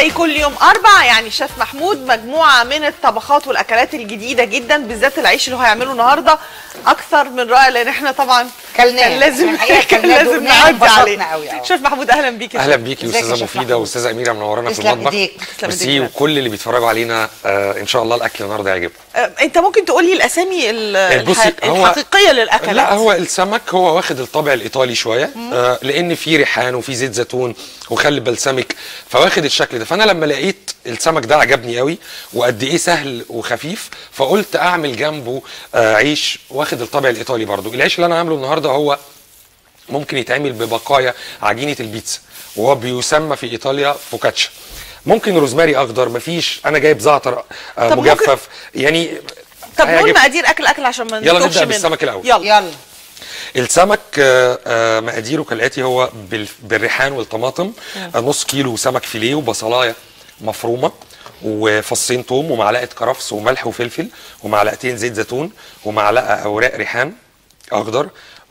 زي كل يوم اربع يعني شيف محمود مجموعه من الطبخات والاكلات الجديده جدا بالذات العيش اللي هو هيعمله النهارده اكثر من رائع لان احنا طبعا كلناه. كان لازم إحنا الحقيقة كان كلناه لازم ودقناه نعدي وانبسطنا عليه قوي أهو. شيف محمود اهلا بيك يا اهلا شيف. بيكي ازيك يا استاذه شيف مفيده محمود؟ واستاذه اميره منورانا في تسلم المطبخ ايديك. تسلم ميرسي إيديك. وكل اللي بيتفرجوا علينا آه ان شاء الله الاكل النهارده يعجبهم آه، انت ممكن تقول لي الاسامي ال- بصي، الح- هو- الحقيقيه للاكلات لا هو السمك هو واخد الطابع الايطالي شويه آه لان فيه ريحان وفيه زيت زيتون وخل بلسمك فواخد الشكل ده فانا لما لقيت السمك ده عجبني قوي وقد ايه سهل وخفيف فقلت اعمل جنبه آه عيش واخد الطابع الايطالي برضو العيش اللي انا عامله النهارده هو ممكن يتعمل ببقايا عجينه البيتزا وهو بيسمى في ايطاليا فوكاتشا ممكن روزماري اخضر مفيش انا جايب زعتر آه طب ممكن- مجفف يعني طب نقول هيعجبك. مقادير اكل اكل عشان ما يلا نتوهش نبدأ منه. بالسمك الأول. يلا يلا السمك آه، آه، مقاديره كالاتي هو بال- بالريحان والطماطم آه، نص كيلو سمك فيليه وبصلايه مفرومه وفصين توم ومعلقه كرفس وملح وفلفل ومعلقتين زيت زيتون ومعلقه اوراق ريحان اخضر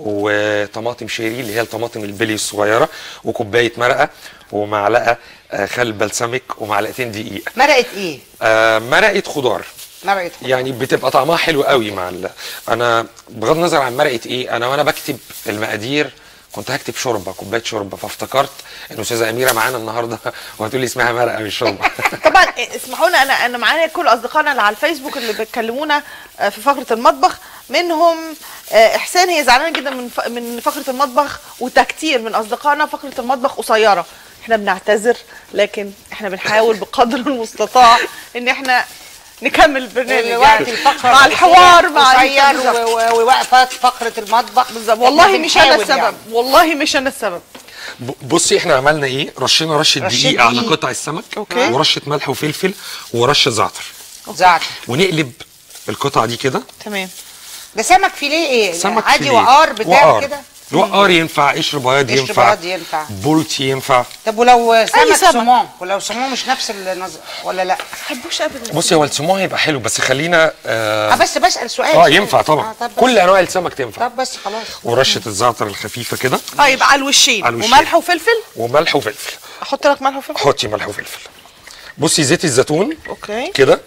وطماطم شيري اللي هي الطماطم البلي الصغيره وكوبايه مرقه ومعلقه آه، خل بلسمك ومعلقتين دقيق مرقه ايه؟ آه، مرقه خضار مرقه خضار. يعني بتبقى طعمها حلو قوي مع ال... انا بغض النظر عن مرقه ايه انا وانا بكتب المقادير كنت هكتب شوربه كوبايه شوربه فافتكرت ان استاذه اميره معانا النهارده وهتقول لي اسمها مرقه مش شوربه طبعا اسمحوا لنا انا انا معانا كل اصدقائنا اللي على الفيسبوك اللي بيتكلمونا آه، في فقره المطبخ منهم آه، احسان هي زعلانه جدا من ف- من فقره المطبخ وتكتير من اصدقائنا فقره المطبخ قصيره احنا بنعتذر لكن احنا بنحاول بقدر المستطاع ان احنا نكمل البرنامج الوقت يعني الفقره مع الحوار مع قصير بالظبط. و- و- ووقفات فقره المطبخ بالظبط والله إحنا مش انا بنحاول السبب يعني. والله مش انا السبب ب- بصي احنا عملنا ايه رشينا رشه رشة دقيق على دقيق. قطع السمك أوكي. ورشه ملح وفلفل ورشه زعتر زعتر ونقلب القطعه دي كده تمام ده سمك فيليه ايه؟ سمك عادي فيليه. وقار بتاع كده وقار ينفع قشر بياض قشر ينفع بياض ينفع. بولتي ينفع طب ولو سمك سمك. سمون ولو سمون مش نفس النظر ولا لا؟ حبوش ابدا بصي هو السمو هيبقى حلو بس خلينا اه, اه بس بسال سؤال آه ينفع طبعا آه طب بس. كل انواع السمك تنفع طب بس خلاص ورشه الزعتر الخفيفه كده اه يبقى على الوشين على الوشين. وملح وفلفل وملح وفلفل احط لك ملح وفلفل حطي ملح وفلفل بصي زيت الزيتون اوكي كده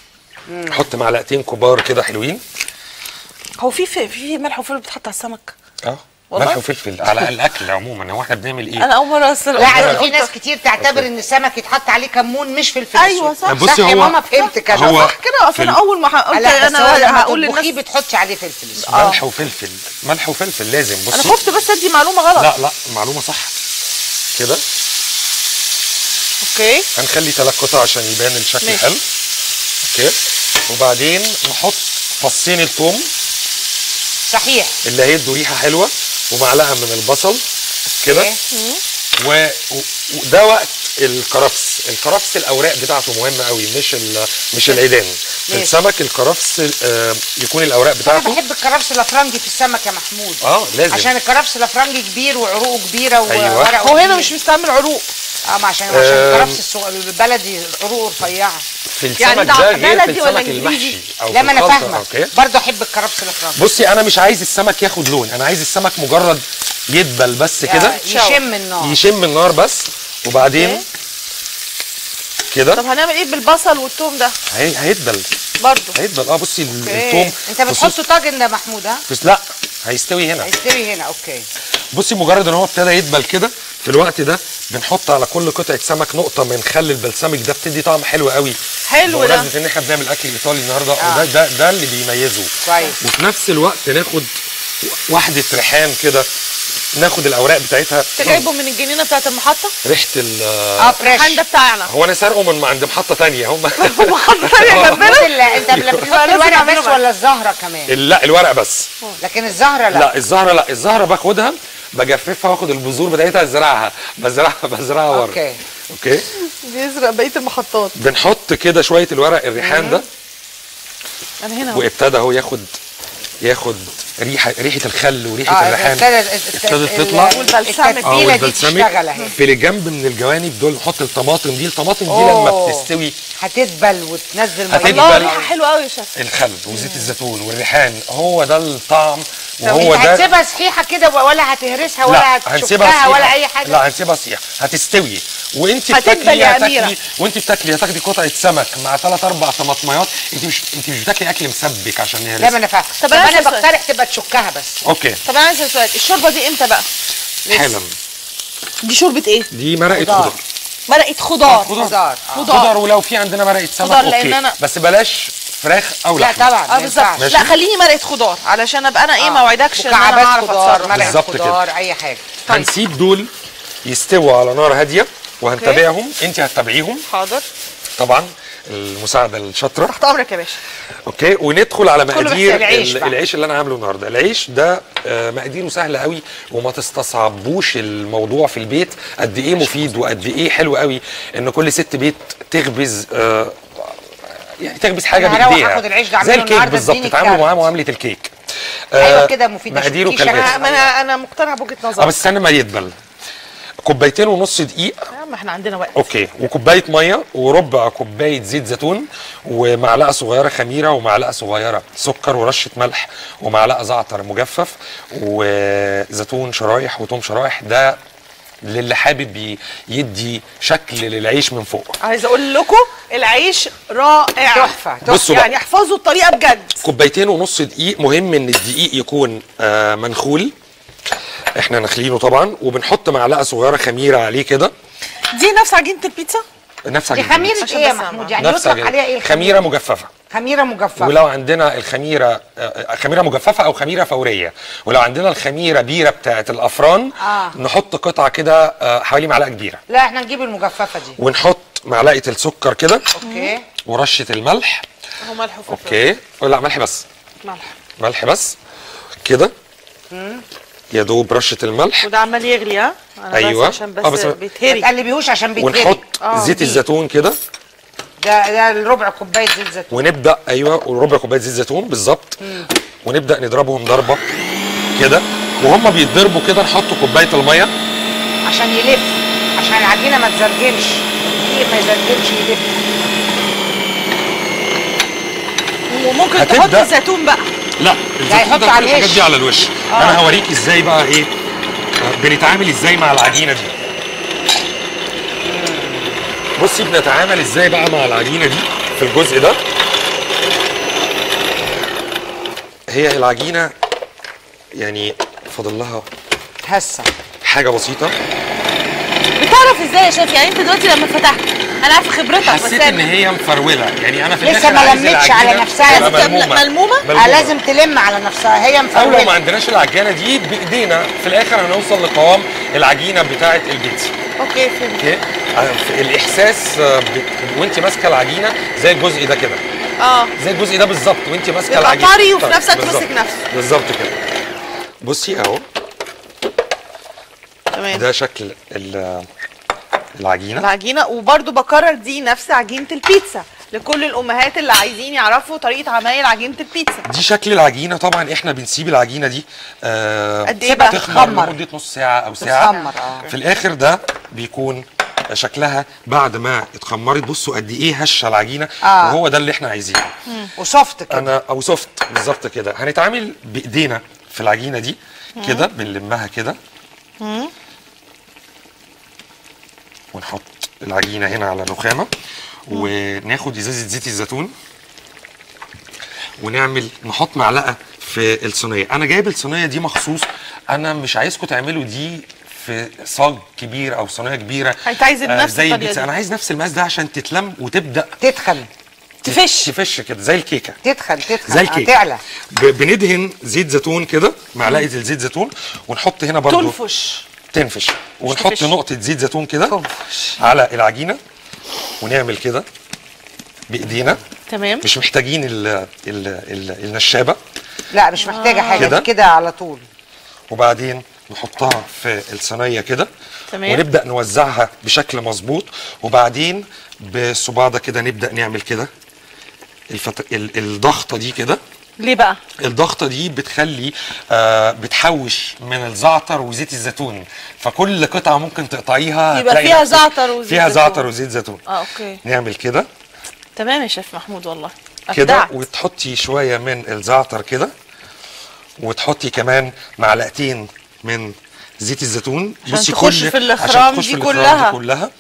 حط معلقتين كبار كده حلوين هو في في, في ملح وفلفل بتحط على السمك اه والله؟ ملح وفلفل على الاكل عموما هو احنا بنعمل ايه انا اول مره اسال لا عشان في ناس كتير تعتبر ان السمك يتحط عليه كمون مش فلفل أيوة أسود. صح. بصي صح يا هو- ماما فهمت كده هو- صح كده اصل انا في- اول ما ح- قلت لا بس هو لما انا هقول تطبخيه للناس بتحطي عليه فلفل اسود ملح وفلفل ملح وفلفل لازم انا بصي خفت بس ادي معلومه غلط لا لا معلومه صح كده اوكي هنخلي ثلاث قطع عشان يبان الشكل ماشي. حلو اوكي وبعدين نحط فصين الثوم صحيح اللي هيدوا ريحه حلوه ومعلقه من البصل كده إيه؟ و- و- وده وقت الكرفس الكرفس الاوراق بتاعته مهمه قوي مش ال- مش العيدان ماشي. السمك الكرفس آه، يكون الاوراق انا بتاعته بحب الكرفس الافرنجي في السمك يا محمود اه لازم عشان الكرفس الافرنجي كبير وعروقه كبيره أيوة. وورقه هو هنا كبير. مش مستعمل عروق اه ما عشان عشان آم. الكرفس الصغ- البلدي عروقه رفيعه في السمك يعني ده ده غير في بلدي ولا السمك إنجليزي؟ المحشي او لا في ما انا الخلطة، فاهمه اوكي برضه احب الكرفس الافرنجي بصي انا مش عايز السمك ياخد لون انا عايز السمك مجرد يدبل بس كده يشم النار يشم النار بس وبعدين أوكي. كده طب هنعمل ايه بالبصل والثوم ده هي هيدبل برضو هيدبل اه بصي أوكي. الثوم انت بتحطه طاجن ده محمود ها بس لا هيستوي هنا هيستوي هنا اوكي بصي مجرد ان هو ابتدى يدبل كده في الوقت ده بنحط على كل قطعه سمك نقطه من خل البلسمك ده بتدي طعم حلو قوي حلو ده بمناسبه ان احنا بنعمل اكل ايطالي النهارده وده ده ده اللي بيميزه كويس وفي نفس الوقت ناخد واحده ريحان كده ناخد الاوراق بتاعتها انت جايبه من الجنينه بتاعت المحطه ريحه ال اه فريش الحان ده بتاعنا هو انا سارقه من عند محطه تانية هم محطه ثانيه جنبنا بص ال- انت بتحط الورق بس ولا الزهره كمان لا الورق بس لكن الزهره لا, لا الزهره لا الزهره باخدها بجففها واخد البذور بتاعتها ازرعها بزرعها بزرعها ورا اوكي اوكي بيزرق بقيه المحطات بنحط كده شويه الورق الريحان ده انا هنا أهو. وابتدى هو ياخد ياخد ريحه ريحه الخل وريحه اه الريحان ابتدت ابتدت تطلع والبلسمك. التتبيله دي تشتغل اهي في الجنب من الجوانب دول نحط الطماطم دي الطماطم دي لما أوه. بتستوي هتدبل وتنزل هتدبل. الله ميه ريحه حلوه قوي يا شيف الخل وزيت الزيتون والريحان هو ده الطعم طب وهو انت ده هتسيبها صحيحه كده ولا هتهرسها لا ولا هنسيبها هتشكها صيحة. ولا اي حاجه لا هنسيبها صيحة هتستوي وانت هتدبل بتاكلي يا هتاكلي أميرة. وانت بتاكلي هتاخدي قطعه سمك مع ثلاث اربع طماطميات انت مش انت مش بتاكلي اكل مسبك عشان لا ما يهرس انا فاهمه طب طب أنا انا عايزة أسأل. بقترح تبقى تشكها بس اوكي طب انا عايزه سؤال الشوربه دي امتى بقى حالا دي شوربه ايه دي مرقه خضار. خضار مرقه خضار خضار آه. خضار. خضار ولو في عندنا مرقه سمك خضار، لأن اوكي أنا- بس بلاش فراخ او لا لحمه طبعا اه ما بالظبط ينفعش. ماشي. لا خليني مرقه خضار علشان ابقى انا ايه آه. ما وعدكش ان انا مكعبات هعرف خضار اتصرف مرقه بالظبط كده. خضار اي حاجه طيب. هنسيب دول يستووا على نار هاديه وهنتابعهم انت هتتابعيهم حاضر طبعا المساعده الشاطره تحت امرك يا باشا اوكي وندخل على كله مقادير بيحسب العيش ال- بقى. العيش اللي انا عامله النهارده العيش ده آه، مقاديره سهله قوي وما تستصعبوش الموضوع في البيت قد ايه مفيد وقد ايه حلو قوي ان كل ست بيت تخبز آه، يعني تخبز حاجه أنا هروح بايديها آخد العيش ده زي أعمله الكيك النهاردة بالظبط اديني تعاملوا الكارت. معاه معامله الكيك أيوة كده مفيد. مقاديره شفتيش أنا- كالاتي انا ما انا انا مقتنعه بوجهه اه نظرك بس استنى ما يدبل كوبايتين ونص دقيق يا عم احنا عندنا وقت اوكي وكوبايه ميه وربع كوبايه زيت زيتون ومعلقه صغيره خميره ومعلقه صغيره سكر ورشه ملح ومعلقه زعتر مجفف وزيتون شرايح وتوم شرايح ده للي حابب ي- يدي شكل للعيش من فوق عايزه اقول لكم العيش رائع تحفة، تحفة. بصوا بقى. يعني احفظوا الطريقه بجد كوبايتين ونص دقيق مهم ان الدقيق يكون آه منخول احنا نخلينه طبعا وبنحط معلقه صغيره خميره عليه كده دي نفس عجينه البيتزا نفس دي عجينة خميره عشان ايه يا بس محمود أعمل. يعني نفس يطلق عليها ايه عجينة. خميره مجففه خميره مجففه ولو عندنا الخميره آه، خميره مجففه او خميره فوريه ولو عندنا الخميره بيره بتاعه الافران آه. نحط قطعه كده آه، حوالي معلقه كبيره لا احنا نجيب المجففه دي ونحط معلقه السكر كده اوكي ورشه الملح هو ملح وفلفل اوكي لا ملح بس ملح ملح بس كده يا دوب رشه الملح وده عمال يغلي ها انا أيوة. بس عشان بس, آه، بس- ما بيتهري تقلبيهوش عشان بيتهري ونحط آه، زيت دي. الزيتون كده ده ده الربع كوبايه زيت زيتون ونبدا ايوه وربع كوبايه زيت زيتون بالظبط ونبدا نضربهم ضربه كده وهم بيتضربوا كده نحط كوبايه الميه عشان يلف عشان العجينه ما تزرجنش الدقيق ما يزرجنش يلف وممكن هتبدأ- تحط زيتون بقى لا الزيتون يحط ده كل على الحاجات الوش. دي على الوش آه. انا هوريك ازاي بقى ايه آه، بنتعامل ازاي مع العجينه دي بصي بنتعامل ازاي بقى مع العجينه دي في الجزء ده هي العجينه يعني فاضل لها هسه حاجه بسيطه بتعرف ازاي يا شيف يعني انت دلوقتي لما فتحت انا عارفه خبرتك بس حسيت ان هي مفروله يعني انا في لسه الآخر ما عايز لمتش على العجينة نفسها. تبقى لسه ملمومه ملمومة؟ آه لازم تلم على نفسها هي او لو ما مفروله عندناش العجانه دي بايدينا في الاخر هنوصل لقوام العجينه بتاعه البيتزا اوكي فهمت اوكي آه، في الاحساس آه، بت- وانت ماسكه العجينه زي الجزء ده كده اه زي الجزء ده بالظبط وانت ماسكه يبقى العجينه طري وفي طيب، نفس الوقت بالظبط. ماسك نفسه. بالظبط كده بصي اهو تمام ده شكل ال- العجينه العجينه وبرده بكرر دي نفس عجينه البيتزا لكل الامهات اللي عايزين يعرفوا طريقه عمايل عجينه البيتزا دي شكل العجينه طبعا احنا بنسيب العجينه دي آه قد ايه بقى تخمر تخمر. لمده نص ساعه او ساعه تتخمر، آه. في الاخر ده بيكون شكلها بعد ما اتخمرت بصوا قد ايه هشه العجينه آه. وهو ده اللي احنا عايزينه وسوفت كده انا او سوفت بالظبط كده هنتعامل بايدينا في العجينه دي كده بنلمها كده ونحط العجينه هنا على الرخامه وناخد ازازه زيت الزيتون ونعمل نحط معلقه في الصينيه انا جايب الصينيه دي مخصوص انا مش عايزكم تعملوا دي في صاج كبير او صينيه كبيره انت عايز آه، بنفس زي الطريقة البيتزا دي. انا عايز نفس المقاس ده عشان تتلم وتبدا تدخل تفش تفش كده زي الكيكه تدخل تدخل زي الكيك تعلى ب- بندهن زيت زيتون كده معلقه الزيت زيتون ونحط هنا برضو تنفش تنفش ونحط تفش. نقطه زيت زيتون كده تنفش. على العجينه ونعمل كده بايدينا تمام مش محتاجين ال ال ال النشابه لا مش محتاجه حاجه كده؟ دي كده على طول وبعدين نحطها في الصينيه كده تمام. ونبدا نوزعها بشكل مظبوط وبعدين بالصباع ده كده نبدا نعمل كده الفت... ال- الضغطه دي كده ليه بقى الضغطه دي بتخلي آه بتحوش من الزعتر وزيت الزيتون فكل قطعه ممكن تقطعيها يبقى هتلاقي فيها نفسك زعتر وزيت فيها زيتون. زعتر وزيت زيتون اه اوكي نعمل كده تمام يا شيف محمود والله كده أبدعت. وتحطي شويه من الزعتر كده وتحطي كمان معلقتين من زيت الزيتون عشان تخش في الإخرام عشان تخش دي في الإخرام كلها. دي كلها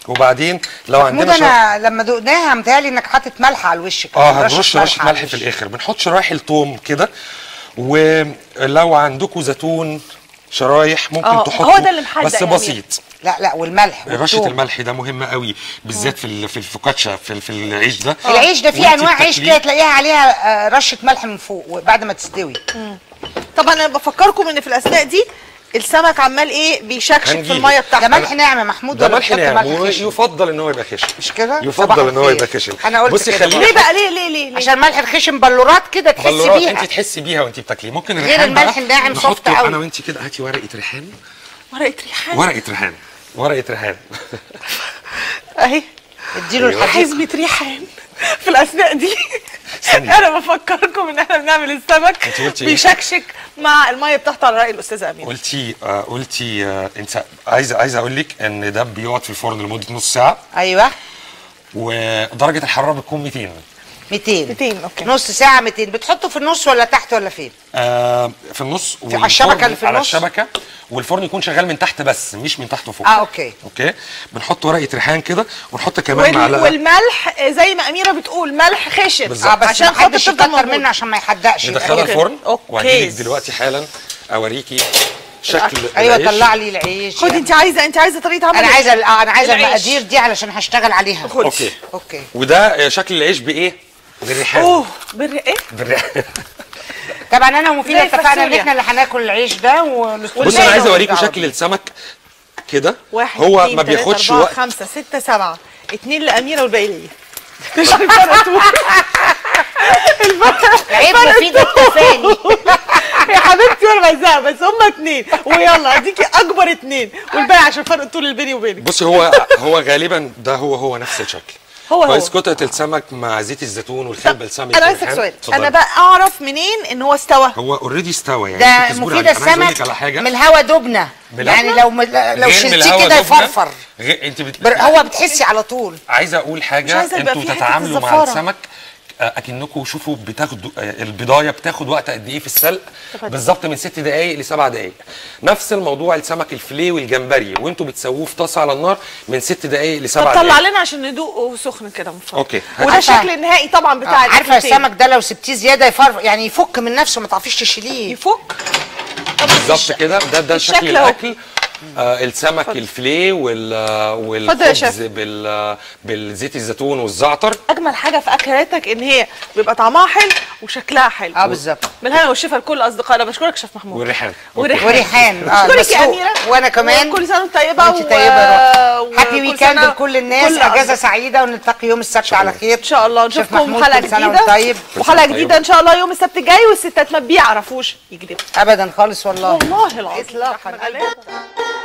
وبعدين لو محمود عندنا شر... انا لما دقناها متهيألي انك حاطط ملح على الوش كده اه هنرش رشه على ملح في الوش. الاخر بنحط شرايح التوم كده ولو عندكم زيتون شرايح ممكن آه، تحطوا هو ده اللي محدق بس يا أمير. بسيط لا لا والملح رشه والثوم. الملح ده مهمه قوي بالذات في ال- في الفوكاتشا في في العيش ده العيش ده فيه وانتي انواع عيش بتاكليه- كده تلاقيها عليها آه، رشه ملح من فوق بعد ما تستوي طبعا انا بفكركم ان في الاثناء دي السمك عمال ايه بيشكشك في هنجيله. الميه ده بتاعته ملح ناعم يا محمود ده ولا ملح بتحط ناعم خشن؟ ويفضل ان هو يبقى خشن مش كده؟ صباح يفضل ان هو الخير. يبقى خشن انا قلت بصي كده خلينا ليه بقى ليه ليه ليه, ليه؟ عشان الملح الخشن بلورات كده تحسي بلورات بيها انت تحسي بيها وانت بتاكليه ممكن غير الريحان بقى الملح الناعم soft نحطه قوي. انا وانت كده هاتي ورقه ريحان ورقه ريحان ورقه ريحان ورقه ريحان اهي اديله أيوة. الحديد حزمه ريحان في الاثناء دي ثانية. انا بفكركم ان احنا بنعمل السمك انت قلتي ايه؟ بيشكشك مع الميه بتاعته على راي الاستاذ امين قلتي آه قلتي آه انت عايزه عايزه اقول لك ان ده بيقعد في الفرن لمده نص ساعه ايوه ودرجه الحراره بتكون 200 200 200 اوكي نص ساعه 200 بتحطه في النص ولا تحت ولا فين آه في النص على الشبكة والفرن اللي في على النص؟ الشبكه والفرن يكون شغال من تحت بس مش من تحت وفوق اه اوكي اوكي بنحط ورقه ريحان كده ونحط كمان وال... معلقه والملح زي ما اميره بتقول ملح خشن بالظبط. اه بس عشان عشان خاطر محدش تفضل يكتر موجود. منه عشان ما يحدقش ندخلها أوكي. الفرن أوكي. وهجيلك دلوقتي حالا اوريكي شكل ايوه العيش. طلع لي العيش خدي يعني. انت عايزه انت عايزه طريقه عمل انا إيه؟ عايزه ال- اه انا عايزه العيش. المقادير دي علشان هشتغل عليها خدي. اوكي اوكي وده شكل العيش بايه بالريحان اوه بالر... ايه بالريحان طبعا انا ومفيده زي اتفقنا ان الفاصوليا. احنا اللي هناكل العيش ده والأستاذ بص انا ماهر عايز اوريكم والدعوة شكل بيه. السمك كده واحد هو اتنين ما تلاتة بياخدش أربعة وقت خمسة ستة سبعة اتنين لأميرة والباقي ليا مش الفرق طول عيب مفيده التفاني يا حبيبتي وانا بزهق بس هما اتنين ويلا اديكي اكبر اتنين والباقي عشان فرق الطول اللي بيني وبينك بصي هو هو غالبا ده هو هو نفس الشكل هو هو. كويس قطعه السمك مع زيت الزيتون والخل بلسمك انا عايزك والريحان. سؤال اتفضلي. انا بقى اعرف منين ان هو استوى هو اوريدي استوى يعني ده انت تصبري مفيده عليه. أنا عايز أقول لك السمك على حاجه من الهوا دبنه بالهوا؟ يعني لو م... لو غير من شلتيه الهوا كده دبنة. يفرفر غير انت بت... بر- هو بتحسي على طول عايز اقول مش حاجه عايزة يبقى انتوا في حتة تتعاملوا مع الزفارة. السمك آه، اكنكم شوفوا بتاخدوا آه، البضايه بتاخد وقت قد ايه في السلق بالظبط من ست دقائق لسبع دقائق نفس الموضوع السمك الفيليه والجمبري وانتوا بتسووه في طاسه على النار من ست دقائق طب لسبع طلع دقائق لنا عشان ندوقه سخن كده من فوق اوكي وده عارفة- الشكل النهائي طبعا بتاع عارفه الأكلتين. السمك ده لو سبتيه زياده يفرفر يعني يفك من نفسه ما تعرفيش تشيليه يفك طبعا بالظبط الش- كده ده ده الشكل شكل أهو. الاكل آه السمك الفليه وال آه، اتفضل يا والخبز شيف. بال آه، بالزيت الزيتون والزعتر اجمل حاجه في اكلاتك ان هي بيبقى طعمها حلو وشكلها حلو اه بالظبط بالهنا والشفا لكل اصدقائنا بشكرك شيف محمود والريحان والريحان. وريحان اه اشكرك بس يا هو- اميره وانا كمان كل سنه وانت طيبه وانت طيبه يا و... روح هابي وكل ويكند سنة لكل الناس كل اجازه أصدق- سعيده ونلتقي يوم السبت على خير ان شاء الله شيف نشوفكم محمود حلقه كل سنة جديده وانت طيب. وحلقه كل سنة جديده ان شاء الله يوم السبت الجاي والستات ما بيعرفوش يكذبوا ابدا خالص والله والله العظيم إطلاقاً. يا حنان.